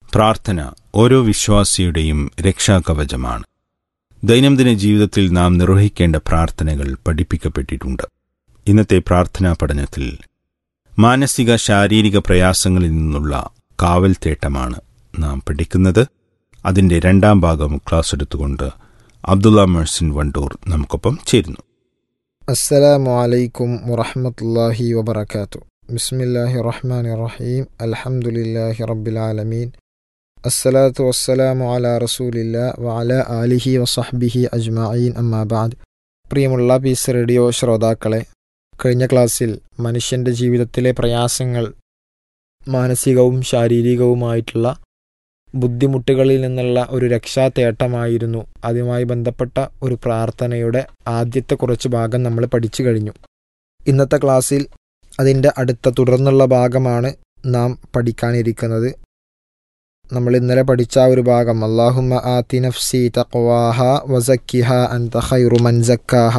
പ്രാർത്ഥന ഓരോ വിശ്വാസിയുടെയും രക്ഷാകവചമാണ് ദൈനംദിന ജീവിതത്തിൽ നാം നിർവഹിക്കേണ്ട പ്രാർത്ഥനകൾ പഠിപ്പിക്കപ്പെട്ടിട്ടുണ്ട് ഇന്നത്തെ പ്രാർത്ഥനാ പഠനത്തിൽ മാനസിക ശാരീരിക പ്രയാസങ്ങളിൽ നിന്നുള്ള കാവൽ തേട്ടമാണ് നാം പഠിക്കുന്നത് അതിന്റെ രണ്ടാം ഭാഗം ക്ലാസ് എടുത്തുകൊണ്ട് അബ്ദുള്ള മെഴ്സിൻ വണ്ടൂർ നമുക്കൊപ്പം ചേരുന്നു അസ്സലാമു അലൈക്കും വറഹ്മത്തുള്ളാഹി വബറകാത്തു ബിസ്മില്ലാഹി റഹ്മാനി റഹീം അൽഹംദുലില്ലാഹി റബ്ബിൽ ആലമീൻ അസ്സലാത്തു വസ്സലാമു അലാ റസൂലില്ലാ വഅല ആലിഹി വസഹ്ബിഹി അജ്മഈൻ അമ്മാ ബഅദ് പ്രിയമുള്ള പീസ് റേഡിയോ ശ്രോതാക്കളെ കഴിഞ്ഞ ക്ലാസ്സിൽ മനുഷ്യൻ്റെ ജീവിതത്തിലെ പ്രയാസങ്ങൾ മാനസികവും ശാരീരികവുമായിട്ടുള്ള ബുദ്ധിമുട്ടുകളിൽ നിന്നുള്ള ഒരു രക്ഷാതേട്ടമായിരുന്നു അതുമായി ബന്ധപ്പെട്ട ഒരു പ്രാർത്ഥനയുടെ ആദ്യത്തെ കുറച്ച് ഭാഗം നമ്മൾ പഠിച്ചു കഴിഞ്ഞു ഇന്നത്തെ ക്ലാസ്സിൽ അതിൻ്റെ അടുത്ത തുടർന്നുള്ള ഭാഗമാണ് നാം പഠിക്കാനിരിക്കുന്നത് നമ്മൾ ഇന്നലെ പഠിച്ച ആ ഒരു ഭാഗം അള്ളാഹുമ്മ ആതി നഫ്സി തഖ്വാഹ വസക്കിഹ അൻത ഖൈറു മൻ സക്കാഹ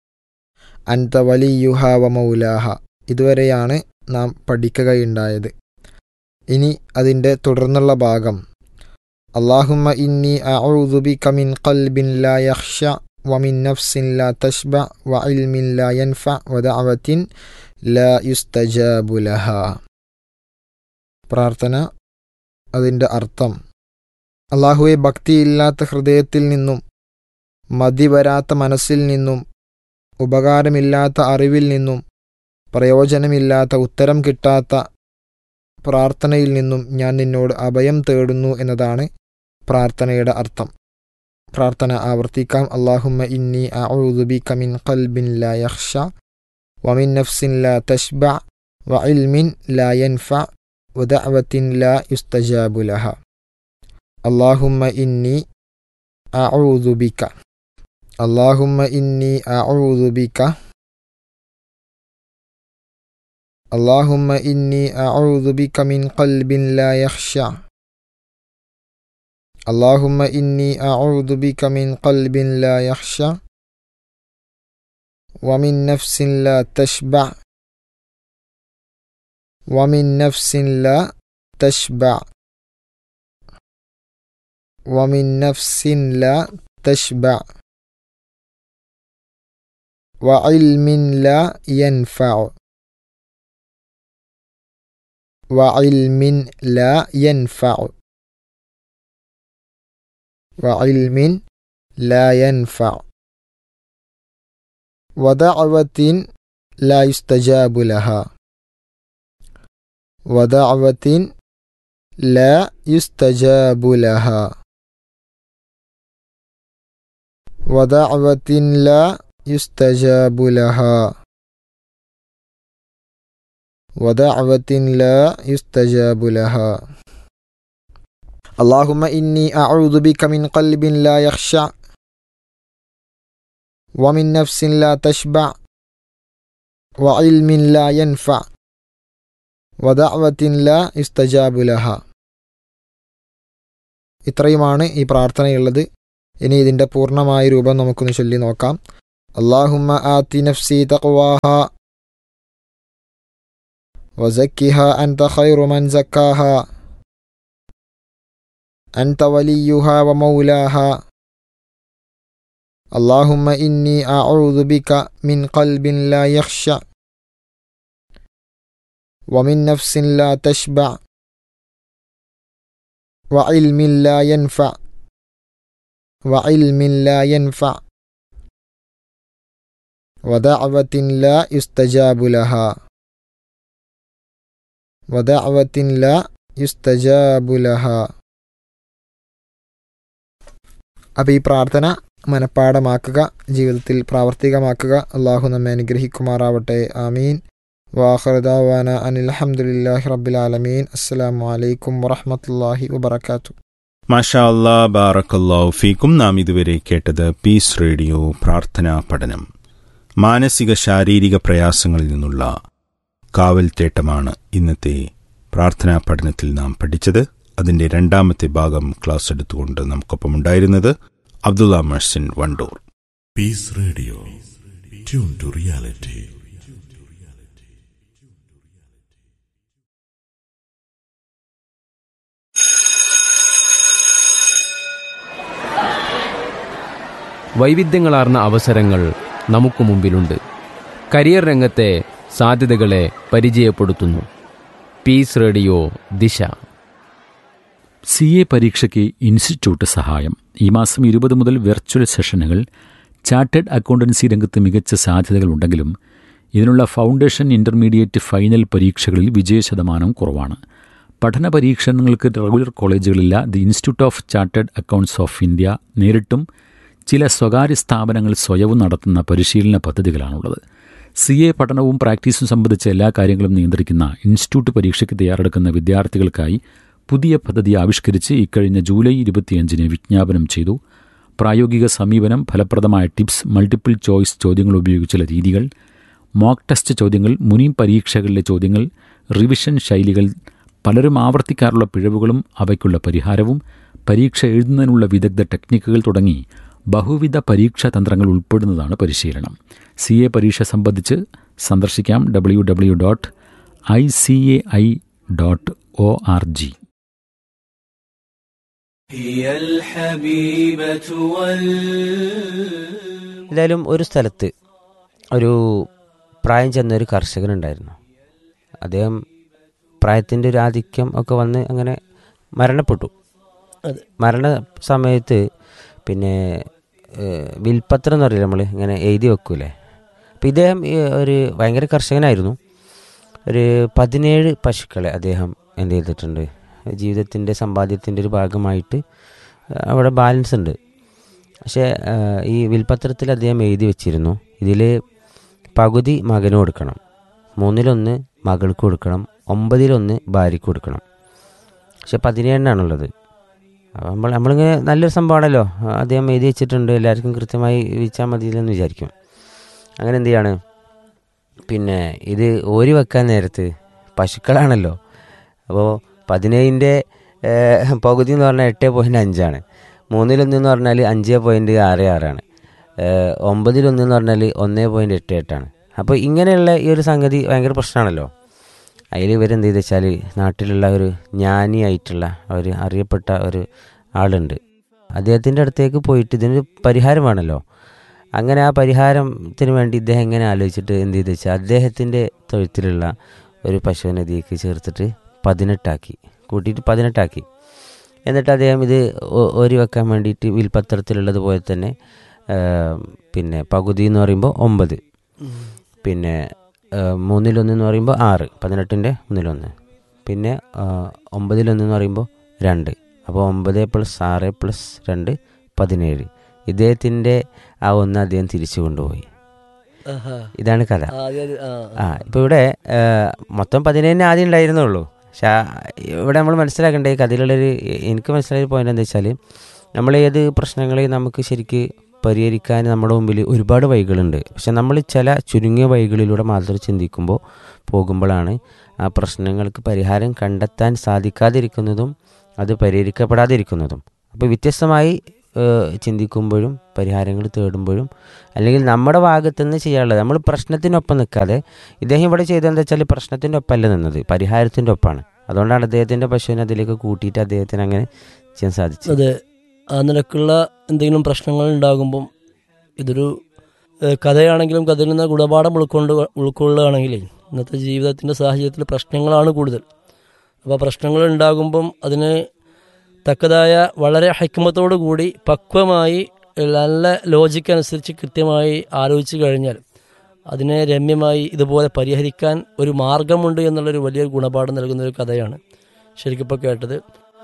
അൻത വലിയുഹ വ മൗലാഹ ഇതുവരെയാണ് നാം പഠിക്കുകയുണ്ടായത് ഇനി അതിൻ്റെ തുടർന്നുള്ള ഭാഗം اللهم إني أعوذ بك من قلب لا يخشع ومن نفس لا تشبع وعلم لا ينفع ودعوة لا يستجاب لها പ്രാർത്ഥന അതിൻ്റെ അർത്ഥം അള്ളാഹുവെ ഭക്തിയില്ലാത്ത ഹൃദയത്തിൽ നിന്നും മതി വരാത്ത മനസ്സിൽ നിന്നും ഉപകാരമില്ലാത്ത അറിവിൽ നിന്നും പ്രയോജനമില്ലാത്ത ഉത്തരം കിട്ടാത്ത പ്രാർത്ഥനയിൽ നിന്നും ഞാൻ നിന്നോട് അഭയം തേടുന്നു എന്നതാണ് പ്രാർത്ഥനയുടെ അർത്ഥം പ്രാർത്ഥന ആവർത്തിക്കാം അള്ളാഹുമ്മ ഇന്നി അഊദുബിക മിൻ ഖൽബിൻ ലാ യഖ്ഷ വമിൻ നഫ്സിൻ ലാ തഷ്ബ വഇൽമിൻ ലാ യൻഫ വദഅവത്തിൻ ലാ യുസ്തജാബു ലഹ അള്ളാഹുമ്മ ഇന്നി അഊദുബിക അള്ളാഹുമ്മ ഇന്നി അഊദുബിക اللهم إني أعوذ بك من قلب لا يخشع اللهم إني أعوذ بك من قلب لا يخشع ومن نفس لا تشبع ومن نفس لا تشبع ومن نفس لا تشبع وعلم لا ينفع وعلم لا ينفع وعلم لا ينفع ودعوة لا يستجاب لها ودعوة لا يستجاب لها ودعوة لا يستجاب لها ودعوة لا يستجاب لها اللهم إني أعوذ بك من قلب لا يخشع ومن نفس لا تشبع وعلم لا ينفع ودعوة لا يستجاب لها ഇത്രയുമാണ് ഈ പ്രാർത്ഥനയുള്ളത് ഇനി ഇതിൻ്റെ പൂർണ്ണമായ രൂപം നമുക്കൊന്ന് ചൊല്ലി നോക്കാം അള്ളാഹുമ്മ ആത്തി നഫ്സി തഖ്വാഹ وزكها أنت خير من زكاها أنت وليها ومولاها اللهم إني أعوذ بك من قلب لا يخشع ومن نفس لا تشبع وعلم لا ينفع وعلم لا ينفع ودعوة لا يستجاب لها ودعوة لا يستجاب لها അപ്പോൾ ഈ പ്രാർത്ഥന മനഃപ്പാടമാക്കുക ജീവിതത്തിൽ പ്രാവർത്തികമാക്കുക അള്ളാഹു നമ്മെ അനുഗ്രഹിക്കുമാറാവട്ടെ ആമീൻ വാഹർദാവാന അനിൽ അഹമ്മദില്ലാഹി റബ്ബിലാലമീൻ അസ്സലാമു അലൈക്കും വറഹമത്തല്ലാഹി വബർക്കാത്തു മാഷാ അല്ലാ ബാറക്കല്ലാഹു ഫീക്കും നാം ഇതുവരെ കേട്ടത് പീസ് റേഡിയോ പ്രാർത്ഥനാ പഠനം മാനസിക ശാരീരിക പ്രയാസങ്ങളിൽ നിന്നുള്ള കാവൽ തേട്ടമാണ് ഇന്നത്തെ പ്രാർത്ഥനാ പഠനത്തിൽ നാം പഠിച്ചത് അതിന്റെ രണ്ടാമത്തെ ഭാഗം ക്ലാസ് എടുത്തുകൊണ്ട് നമുക്കൊപ്പം ഉണ്ടായിരുന്നത് Abdulla മഴ്സിൻ Wandoor Peace Radio. Tune to reality. വൈവിധ്യങ്ങളാർന്ന അവസരങ്ങൾ നമുക്ക് മുമ്പിലുണ്ട് കരിയർ രംഗത്തെ സാധ്യതകളെ പരിചയപ്പെടുത്തുന്നു peace radio Disha C A പരീക്ഷയ്ക്ക് ഇൻസ്റ്റിറ്റ്യൂട്ട് സഹായം ഈ മാസം ഇരുപത് മുതൽ വെർച്വൽ സെഷനുകൾ ചാർട്ടേഡ് അക്കൗണ്ടൻസി രംഗത്ത് മികച്ച സാധ്യതകളുണ്ടെങ്കിലും ഇതിനുള്ള ഫൗണ്ടേഷൻ ഇന്റർമീഡിയറ്റ് ഫൈനൽ പരീക്ഷകളിൽ വിജയശതമാനം കുറവാണ് പഠന പരീക്ഷണങ്ങൾക്ക് റെഗുലർ കോളേജുകളില്ല the institute of chartered accountants of India നേരിട്ടും ചില സ്വകാര്യ സ്ഥാപനങ്ങൾ സ്വയവും നടത്തുന്ന പരിശീലന പദ്ധതികളാണുള്ളത് സി എ പഠനവും പ്രാക്ടീസും സംബന്ധിച്ച എല്ലാ കാര്യങ്ങളും നിയന്ത്രിക്കുന്ന ഇൻസ്റ്റിറ്റ്യൂട്ട് പരീക്ഷയ്ക്ക് തയ്യാറെടുക്കുന്ന വിദ്യാർത്ഥികൾക്കായി പുതിയ പദ്ധതി ആവിഷ്കരിച്ച് ഇക്കഴിഞ്ഞ ജൂലൈ ഇരുപത്തിയഞ്ചിന് വിജ്ഞാപനം ചെയ്തു പ്രായോഗിക സമീപനം ഫലപ്രദമായ ടിപ്സ് മൾട്ടിപ്പിൾ ചോയ്സ് ചോദ്യങ്ങൾ ഉപയോഗിച്ചുള്ള രീതികൾ മോക്ക് ടെസ്റ്റ് ചോദ്യങ്ങൾ മുനി പരീക്ഷകളിലെ ചോദ്യങ്ങൾ റിവിഷൻ ശൈലികൾ പലരും ആവർത്തിക്കാറുള്ള പിഴവുകളും അവയ്ക്കുള്ള പരിഹാരവും പരീക്ഷ എഴുതുന്നതിനുള്ള വിദഗ്ധ ടെക്നിക്കുകൾ തുടങ്ങി ബഹുവിധ പരീക്ഷാ തന്ത്രങ്ങൾ ഉൾപ്പെടുന്നതാണ് പരിശീലനം സി എ പരീക്ഷ സംബന്ധിച്ച് സന്ദർശിക്കാം W W dot I C A I dot O R G هي الحبيبة وال എന്തായാലും ഒരു സ്ഥലത്ത് ഒരു പ്രായം ചെന്ന ഒരു കർഷകനുണ്ടായിരുന്നു അദ്ദേഹം പ്രായത്തിൻ്റെ ഒരു ആധിക്യം ഒക്കെ വന്ന് അങ്ങനെ മരണപ്പെട്ടു മരണ സമയത്ത് പിന്നെ ഏഹ്, വിൽപ്പത്രം എന്ന് പറയില്ല നമ്മൾ ഇങ്ങനെ എഴുതി വെക്കൂലേ അപ്പം ഇദ്ദേഹം ഈ ഒരു ഭയങ്കര കർഷകനായിരുന്നു ഒരു പതിനേഴ് പശുക്കളെ അദ്ദേഹം എന്ത് ചെയ്തിട്ടുണ്ട് ജീവിതത്തിൻ്റെ സമ്പാദ്യത്തിൻ്റെ ഒരു ഭാഗമായിട്ട് അവിടെ ബാലൻസ് ഉണ്ട് പക്ഷേ ആ, ഈ വിൽപത്രത്തിൽ അദ്ദേഹം എഴുതി വെച്ചിരുന്നു ഇതിൽ പകുതി മകന് കൊടുക്കണം മൂന്നിലൊന്ന് മകൾക്ക് കൊടുക്കണം ഒമ്പതിലൊന്ന് ഭാര്യയ്ക്ക് കൊടുക്കണം പക്ഷെ പതിനേഴിനാണുള്ളത് അപ്പോൾ നമ്മൾ നമ്മളിങ്ങനെ നല്ലൊരു സംഭവമാണല്ലോ അദ്ദേഹം എഴുതി വെച്ചിട്ടുണ്ട് എല്ലാവർക്കും കൃത്യമായി വീഴ്ചാൽ മതിയില്ലെന്ന് വിചാരിക്കും അങ്ങനെ എന്ത് ചെയ്യാണ് പിന്നെ ഇത് ഓരി വെക്കാൻ നേരത്ത് പശുക്കളാണല്ലോ അപ്പോൾ പതിനേഴിൻ്റെ പകുതി എന്ന് പറഞ്ഞാൽ എട്ട് പോയിൻറ്റ് അഞ്ചാണ് മൂന്നിലൊന്ന് എന്ന് പറഞ്ഞാൽ അഞ്ച് പോയിൻറ്റ് ആറ് ആറാണ് ഏഹ് ഒമ്പതിലൊന്ന് എന്ന് പറഞ്ഞാൽ ഒന്ന് പോയിൻറ്റ് എട്ട് എട്ടാണ് അപ്പോൾ ഇങ്ങനെയുള്ള ഈ ഒരു സംഗതി ഭയങ്കര പ്രശ്നമാണല്ലോ അതിൽ ഇവരെന്ത് ചെയ്ത് വെച്ചാൽ നാട്ടിലുള്ള ഒരു ജ്ഞാനിയായിട്ടുള്ള ഒരു അറിയപ്പെട്ട ഒരു ആളുണ്ട് അദ്ദേഹത്തിൻ്റെ അടുത്തേക്ക് പോയിട്ട് ഇതിനൊരു പരിഹാരം വേണമല്ലോ അങ്ങനെ ആ പരിഹാരത്തിന് വേണ്ടി ഇദ്ദേഹം എങ്ങനെ ആലോചിച്ചിട്ട് എന്ത് ചെയ്ത് വെച്ചാൽ അദ്ദേഹത്തിൻ്റെ തൊഴുത്തിലുള്ള ഒരു പശുവിനെ ഇതിലേക്ക് ചേർത്തിട്ട് പതിനെട്ടാക്കി കൂട്ടിയിട്ട് പതിനെട്ടാക്കി എന്നിട്ട് അദ്ദേഹം ഇത് ഒ- ഓരി വെക്കാൻ വേണ്ടിയിട്ട് വിൽപത്രത്തിലുള്ളത് പോലെ തന്നെ ആ, പിന്നെ പകുതി എന്ന് പറയുമ്പോൾ ഒമ്പത് പിന്നെ ആ, മൂന്നിലൊന്ന് എന്ന് പറയുമ്പോൾ ആറ് പതിനെട്ടിൻ്റെ മൂന്നിലൊന്ന് പിന്നെ ആ, ഒമ്പതിലൊന്ന് എന്ന് പറയുമ്പോൾ രണ്ട് അപ്പോൾ ഒമ്പത് പ്ലസ് ആറ് പ്ലസ് രണ്ട് പതിനേഴ് ഇദ്ദേഹത്തിൻ്റെ ആ ഒന്ന് അദ്ദേഹം തിരിച്ചു കൊണ്ടുപോയി ഇതാണ് കഥ ആ ഇപ്പോൾ ഇവിടെ ആ, മൊത്തം പതിനേഴിന് ആദ്യം ഉണ്ടായിരുന്നുള്ളൂ പക്ഷെ ആ, ഇവിടെ നമ്മൾ മനസ്സിലാക്കേണ്ട ഈ കഥയിലുള്ളൊരു എനിക്ക് മനസ്സിലായ പോയിന്റ് എന്താ വെച്ചാൽ നമ്മൾ ഏത് പ്രശ്നങ്ങളെയും നമുക്ക് ശരിക്ക് പരിഹരിക്കാൻ നമ്മുടെ മുമ്പിൽ ഒരുപാട് വഴികളുണ്ട് പക്ഷെ നമ്മൾ ചില ചുരുങ്ങിയ വഴികളിലൂടെ മാത്രം ചിന്തിക്കുമ്പോൾ പോകുമ്പോഴാണ് ആ പ്രശ്നങ്ങൾക്ക് പരിഹാരം കണ്ടെത്താൻ സാധിക്കാതിരിക്കുന്നതും അത് പരിഹരിക്കപ്പെടാതിരിക്കുന്നതും അപ്പോൾ വ്യത്യസ്തമായി ഏഹ്, ചിന്തിക്കുമ്പോഴും പരിഹാരങ്ങൾ തേടുമ്പോഴും അല്ലെങ്കിൽ നമ്മുടെ ഭാഗത്തു നിന്ന് ചെയ്യാനുള്ളത് നമ്മൾ പ്രശ്നത്തിനൊപ്പം നിൽക്കാതെ ഇദ്ദേഹം ഇവിടെ ചെയ്തതെന്താ വെച്ചാൽ പ്രശ്നത്തിൻ്റെ ഒപ്പമല്ല നിന്നത് പരിഹാരത്തിൻ്റെ ഒപ്പമാണ് അതുകൊണ്ടാണ് അദ്ദേഹത്തിൻ്റെ പശുവിനെ അതിലേക്ക് കൂട്ടിയിട്ട് അദ്ദേഹത്തിന് അങ്ങനെ ചെയ്യാൻ സാധിച്ചത് അതെ ആ നിലക്കുള്ള എന്തെങ്കിലും പ്രശ്നങ്ങൾ ഉണ്ടാകുമ്പം ഇതൊരു ഏഹ്, കഥയാണെങ്കിലും കഥയിൽ നിന്ന് ഗുണപാഠം ഉൾക്കൊണ്ട് ഉൾക്കൊള്ളുകയാണെങ്കിലേ ഇന്നത്തെ ജീവിതത്തിൻ്റെ സാഹചര്യത്തിൽ പ്രശ്നങ്ങളാണ് കൂടുതൽ അപ്പോൾ പ്രശ്നങ്ങൾ ഉണ്ടാകുമ്പം അതിന് തക്കതായ വളരെ ഹൈക്കമത്തോടു കൂടി പക്വമായി നല്ല ലോജിക്ക് അനുസരിച്ച് കൃത്യമായി ആലോചിച്ച് കഴിഞ്ഞാൽ അതിനെ രമ്യമായി ഇതുപോലെ പരിഹരിക്കാൻ ഒരു മാർഗമുണ്ട് എന്നുള്ളൊരു വലിയൊരു ഗുണപാഠം നൽകുന്ന ഒരു കഥയാണ് ശരിക്കും ഇപ്പോൾ കേട്ടത്